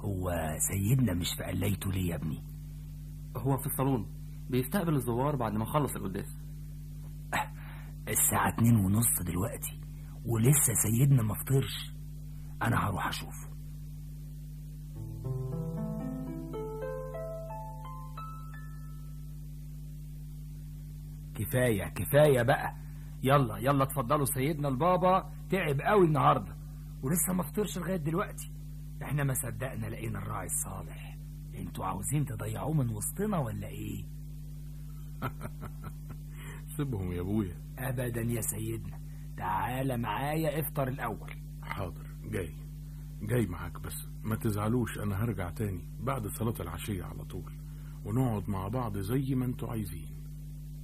هو سيدنا مش في قلايته ليه يا ابني هو في الصالون بيستقبل الزوار بعد ما خلص القداس الساعة اتنين ونص دلوقتي ولسه سيدنا ما فطرش انا هروح اشوفه كفاية كفاية بقى يلا يلا اتفضلوا سيدنا البابا تعب قوي النهارده ولسه ما فطرش لغاية دلوقتي احنا ما صدقنا لقينا الراعي الصالح انتوا عاوزين تضيعوه من وسطنا ولا ايه سيبهم يا ابويا ابدا يا سيدنا تعالى معايا افطر الاول حاضر جاي جاي معاك بس ما تزعلوش انا هرجع تاني بعد صلاة العشية على طول ونقعد مع بعض زي ما انتوا عايزين